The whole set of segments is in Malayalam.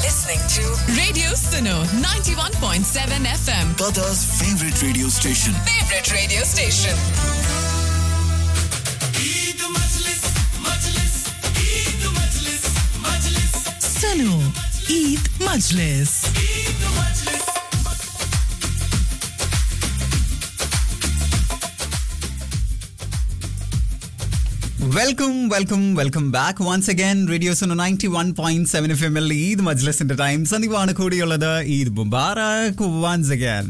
listening to Radio Suno 91.7 FM. Qatar's favorite radio station. Favorite radio station. Suno Eid Majlis. Welcome welcome welcome back once again radio Suno ninety one point seven F M L Eid മജ്ലസിന്റെ ടൈം സന്ദീപാണ് കൂടിയുള്ളത് ഈദ് മുബാറക് വൺസ് അഗൈൻ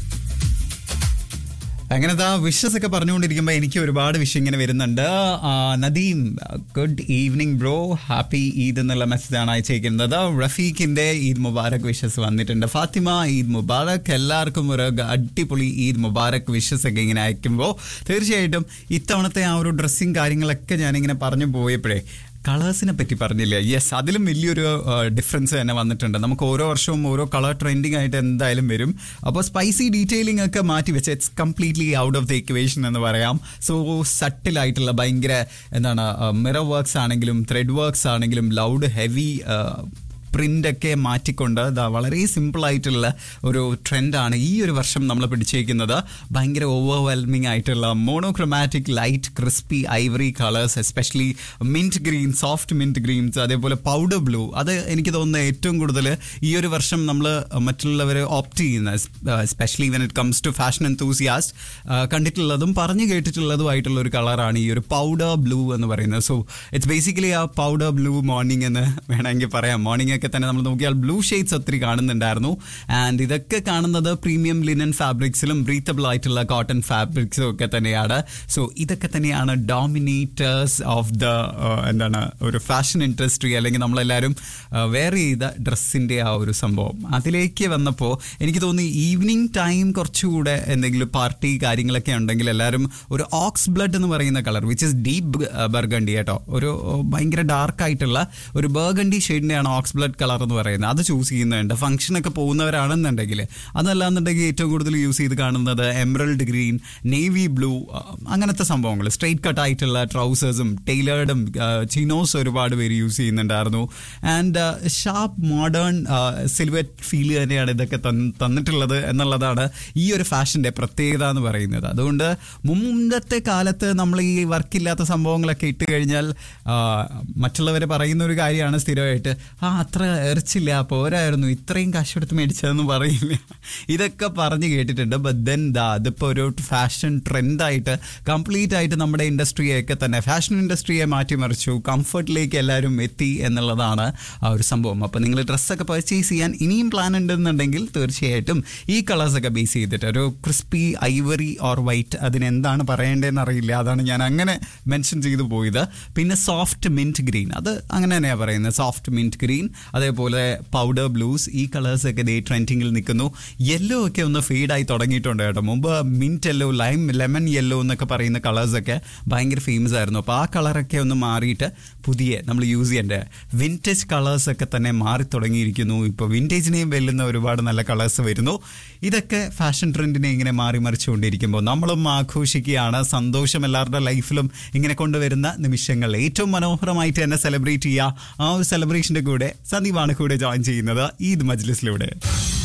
അങ്ങനത്തെ വിഷസ് ഒക്കെ പറഞ്ഞുകൊണ്ടിരിക്കുമ്പോൾ എനിക്ക് ഒരുപാട് വിഷയം ഇങ്ങനെ വരുന്നുണ്ട് ആ, Nadeem good evening bro happy Eid എന്നുള്ള മെസ്സേജാണ് അയച്ചേക്കുന്നത് റഫീഖിന്റെ ഈദ് മുബാറക് വിഷസ് വന്നിട്ടുണ്ട് ഫാത്തിമ ഈദ് മുബാറക് എല്ലാവർക്കും ഒരു ഗ- അടിപൊളി ഈദ് മുബാറക് വിഷസ് ഒക്കെ ഇങ്ങനെ അയക്കുമ്പോൾ തീർച്ചയായിട്ടും ഇത്തവണത്തെ ആ ഒരു ഡ്രസ്സിങ് കാര്യങ്ങളൊക്കെ ഞാനിങ്ങനെ പറഞ്ഞു പോയപ്പോഴേ കളേഴ്സിനെ പറ്റി പറഞ്ഞില്ല യെസ് അതിലും വലിയൊരു ഡിഫറൻസ് തന്നെ വന്നിട്ടുണ്ട് നമുക്ക് ഓരോ വർഷവും ഓരോ കളർ ട്രെൻഡിങ് ആയിട്ട് എന്തായാലും വരും അപ്പോൾ സ്പൈസി ഡീറ്റെയിലിംഗ് ഒക്കെ മാറ്റി വെച്ച് it's completely out of the equation എന്ന് പറയാം സോ സട്ടിലായിട്ടുള്ള ഭയങ്കര എന്താണ് മിറർ വർക്ക്സ് ആണെങ്കിലും ത്രെഡ് വർക്ക്സ് ആണെങ്കിലും ലൗഡ് ഹെവി പ്രിന്റ് ഒക്കെ മാറ്റിക്കൊണ്ട് ദാ വളരെ സിമ്പിൾ ആയിട്ടുള്ള ഒരു ട്രെൻഡാണ് ഈ ഒരു വർഷം നമ്മൾ പിടിച്ചേക്കുന്നത് ഭയങ്കര ഓവർവെൽമിംഗ് ആയിട്ടുള്ള monochromatic light crispy ivory colours especially mint green soft mint greens അതേപോലെ പൗഡർ ബ്ലൂ അത് എനിക്ക് തോന്നുന്നത് ഏറ്റവും കൂടുതൽ ഈ ഒരു വർഷം നമ്മൾ മറ്റുള്ളവർ ഓപ്റ്റ് ചെയ്യുന്ന especially when it comes to fashion enthusiast കണ്ടിട്ടുള്ളതും പറഞ്ഞു കേട്ടിട്ടുള്ളതുമായിട്ടുള്ള ഒരു കളറാണ് ഈ ഒരു പൗഡർ ബ്ലൂ എന്ന് പറയുന്നത് സോ ഇറ്റ്സ് ബേസിക്കലി ആ പൗഡർ ബ്ലൂ മോർണിംഗ് എന്ന് വേണമെങ്കിൽ പറയാം മോർണിംഗ് ഒക്കെ തന്നെ നമ്മൾ നോക്കിയാൽ ബ്ലൂ ഷെയ്ഡ്സ് ഒത്തിരി കാണുന്നുണ്ടായിരുന്നു ആൻഡ് ഇതൊക്കെ കാണുന്നത് പ്രീമിയം ലിനൻ ഫാബ്രിക്സിലും ബ്രീത്തബിൾ ആയിട്ടുള്ള കോട്ടൺ ഫാബ്രിക്സും ഒക്കെ തന്നെയാണ് സോ ഇതൊക്കെ തന്നെയാണ് ഡോമിനേറ്റേഴ്സ് ഓഫ് ദ എന്താണ് ഒരു ഫാഷൻ ഇൻഡസ്ട്രി അല്ലെങ്കിൽ നമ്മളെല്ലാവരും വെയർ ചെയ്ത ഡ്രസ്സിൻ്റെ ആ ഒരു സംഭവം അതിലേക്ക് വന്നപ്പോൾ എനിക്ക് തോന്നി ഈവനിങ് ടൈം കുറച്ചുകൂടെ എന്തെങ്കിലും പാർട്ടി കാര്യങ്ങളൊക്കെ ഉണ്ടെങ്കിൽ എല്ലാവരും ഒരു ഓക്സ് ബ്ലഡ് എന്ന് പറയുന്ന colour which is deep burgundy കേട്ടോ ഒരു ഭയങ്കര ഡാർക്ക് ആയിട്ടുള്ള ഒരു ബർഗണ്ടി ഷെയ്ഡിൻ്റെയാണ് ഓക്സ് ബ്ലഡ് കളർ എന്ന് പറയുന്നത് അത് ചൂസ് ചെയ്യുന്നുണ്ട് ഫംഗ്ഷനൊക്കെ പോകുന്നവരാണെന്നുണ്ടെങ്കിൽ അതല്ലാന്നുണ്ടെങ്കിൽ ഏറ്റവും കൂടുതൽ യൂസ് ചെയ്ത് കാണുന്നത് എമറൽഡ് ഗ്രീൻ നേവി ബ്ലൂ അങ്ങനത്തെ സംഭവങ്ങൾ സ്ട്രെയിറ്റ് കട്ട് ആയിട്ടുള്ള ട്രൗസേഴ്സും ടൈലേർഡും ചിനോസ് ഒരുപാട് പേര് യൂസ് ചെയ്യുന്നുണ്ടായിരുന്നു and sharp modern silhouette feel തന്നെയാണ് ഇതൊക്കെ തന്ന് തന്നിട്ടുള്ളത് എന്നുള്ളതാണ് ഈ ഒരു ഫാഷൻ്റെ പ്രത്യേകത എന്ന് പറയുന്നത് അതുകൊണ്ട് മുമ്പത്തെ കാലത്ത് നമ്മൾ ഈ വർക്കില്ലാത്ത സംഭവങ്ങളൊക്കെ ഇട്ട് കഴിഞ്ഞാൽ ആ, മറ്റുള്ളവർ പറയുന്ന ഒരു കാര്യമാണ് സ്ഥിരമായിട്ട് ആ അത്ര എറിച്ചില്ല പോരായിരുന്നു ഇത്രയും കാശ് കൊടുത്ത് മേടിച്ചതെന്ന് പറയില്ല ഇതൊക്കെ പറഞ്ഞു കേട്ടിട്ടുണ്ട് ബട്ട് ദെൻ ദാ അതിപ്പോൾ ഒരു ഫാഷൻ ട്രെൻഡായിട്ട് കംപ്ലീറ്റ് ആയിട്ട് നമ്മുടെ ഇൻഡസ്ട്രിയൊക്കെ തന്നെ ഫാഷൻ ഇൻഡസ്ട്രിയെ മാറ്റിമറിച്ചു കംഫർട്ടിലേക്ക് എല്ലാവരും എത്തി എന്നുള്ളതാണ് ആ ഒരു സംഭവം അപ്പോൾ നിങ്ങൾ ഡ്രസ്സൊക്കെ പർച്ചേസ് ചെയ്യാൻ ഇനിയും പ്ലാൻ ഉണ്ടെന്നുണ്ടെങ്കിൽ തീർച്ചയായിട്ടും ഈ കളേഴ്സൊക്കെ ബേസ് ചെയ്തിട്ട് ഒരു ക്രിസ്പി ഐവറി ഓർ വൈറ്റ് അതിനെന്താണ് പറയേണ്ടതെന്ന് അറിയില്ല അതാണ് ഞാൻ അങ്ങനെ മെൻഷൻ ചെയ്തു പോയത് പിന്നെ സോഫ്റ്റ് മിൻറ്റ് ഗ്രീൻ അത് അങ്ങനെ തന്നെയാണ് പറയുന്നത് സോഫ്റ്റ് മിൻറ്റ് ഗ്രീൻ അതേപോലെ പൗഡർ ബ്ലൂസ് ഈ കളേഴ്സൊക്കെ ദേ ട്രെൻഡിങ്ങിൽ നിൽക്കുന്നു യെല്ലോ ഒക്കെ ഒന്ന് ഫീഡായി തുടങ്ങിയിട്ടുണ്ട് കേട്ടോ മുമ്പ് mint yellow lime lemon yellow എന്നൊക്കെ പറയുന്ന കളേഴ്സൊക്കെ ഭയങ്കര ഫേമസ് ആയിരുന്നു അപ്പോൾ ആ കളറൊക്കെ ഒന്ന് മാറിയിട്ട് പുതിയ നമ്മൾ യൂസ് ചെയ്യേണ്ട വിൻറ്റേജ് കളേഴ്സൊക്കെ തന്നെ മാറി തുടങ്ങിയിരിക്കുന്നു ഇപ്പോൾ വിൻറ്റേജിനെയും വെല്ലുന്ന ഒരുപാട് നല്ല കളേഴ്സ് വരുന്നു ഇതൊക്കെ ഫാഷൻ ട്രെൻഡിനെ ഇങ്ങനെ മാറി മറിച്ചുകൊണ്ടിരിക്കുമ്പോൾ നമ്മളും ആഘോഷിക്കുകയാണ് സന്തോഷം എല്ലാവരുടെ ലൈഫിലും ഇങ്ങനെ കൊണ്ടുവരുന്ന നിമിഷങ്ങൾ ഏറ്റവും മനോഹരമായിട്ട് തന്നെ സെലിബ്രേറ്റ് ചെയ്യുക ആ ഒരു സെലിബ്രേഷൻ്റെ കൂടെ സന്ദീപാണ് കൂടെ ജോയിൻ ചെയ്യുന്നത് ഈദ് മജ്ലിസിലൂടെ